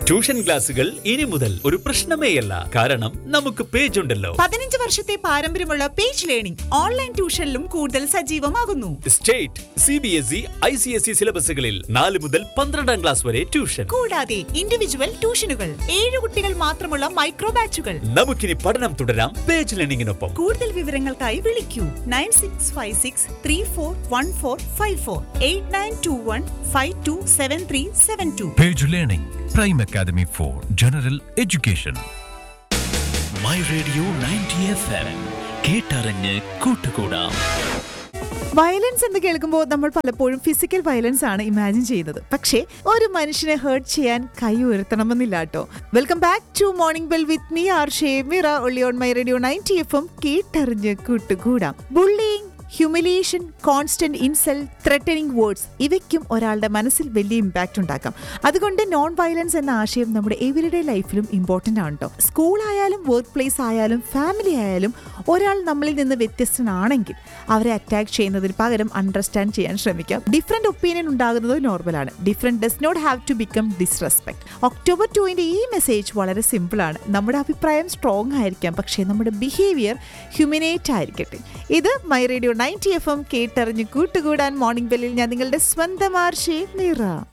Tuition ക്ലാസുകൾ ഇനി മുതൽ ഒരു പ്രശ്നമേയല്ല കാരണം നമുക്ക് പേജ് ഉണ്ടല്ലോ പതിനഞ്ച് വർഷത്തെ പാരമ്പര്യമുള്ള പേജ് ലേണിംഗ് ഓൺലൈൻ ട്യൂഷനിലും കൂടുതൽ സജീവമാകുന്നു state C B S E I C S E സിലബസുകളിൽ നാല് മുതൽ പന്ത്രണ്ടാം ക്ലാസ് വരെ ട്യൂഷൻ കൂടാതെ ഇൻഡിവിജ്വൽ ട്യൂഷനുകൾ ഏഴ് കുട്ടികൾ മാത്രമുള്ള മൈക്രോ ബാച്ചുകൾ നമുക്കിനി പഠനം തുടരാം പേജ് ലേണിംഗിനൊപ്പം കൂടുതൽ വിവരങ്ങൾക്കായി വിളിക്കൂ nine six five six three four one four five four eight nine two one five two seven three seven two Page Learning, Prime Academy for General Education. My radio ninety F M കേട്ടറിഞ്ഞ് കൂട്ടുകൂടാം violence എന്ന് കേൾക്കുമ്പോൾ നമ്മൾ പലപ്പോഴും physical violence ആണ് imagine ചെയ്യുന്നത് പക്ഷേ ഒരു മനുഷ്യനെ ഹേർട്ട് ചെയ്യാൻ കൈ ഉയർത്തണമെന്നില്ല കേട്ടോ welcome back to morning bell with me R Shemira only on my radio ninety F M കേട്ടറിഞ്ഞ് കൂട്ടുകൂടാം bullying humiliation constant insult threatening words ഇവയ്ക്കും ഒരാളുടെ മനസ്സിൽ വലിയ ഇമ്പാക്റ്റ് ഉണ്ടാക്കാം അതുകൊണ്ട് നോൺ വയലൻസ് എന്ന ആശയം നമ്മുടെ എവരിഡേ ലൈഫിലും ഇമ്പോർട്ടൻ്റ് ആണ് കേട്ടോ സ്കൂൾ ആയാലും വർക്ക് പ്ലേസ് ആയാലും ഫാമിലി ആയാലും ഒരാൾ നമ്മളിൽ നിന്ന് വ്യത്യസ്തനാണെങ്കിൽ അവരെ അറ്റാക്ക് ചെയ്യുന്നതിന് പകരം അണ്ടർസ്റ്റാൻഡ് ചെയ്യാൻ ശ്രമിക്കാം ഡിഫറെന്റ് ഒപ്പീനിയൻ ഉണ്ടാകുന്നത് നോർമലാണ് different does not have to become disrespect October ടുവിൻ്റെ ഈ മെസ്സേജ് വളരെ സിമ്പിളാണ് നമ്മുടെ അഭിപ്രായം സ്ട്രോങ് ആയിരിക്കാം പക്ഷേ നമ്മുടെ ബിഹേവിയർ ഹ്യൂമിനേറ്റ് ആയിരിക്കട്ടെ ഇത് my radio ninety F M കേട്ടറിഞ്ഞ് കൂട്ടുകൂടാൻ മോർണിംഗ് ബെല്ലിൽ ഞാൻ നിങ്ങളുടെ സ്വന്തം ആർഷേ നിറ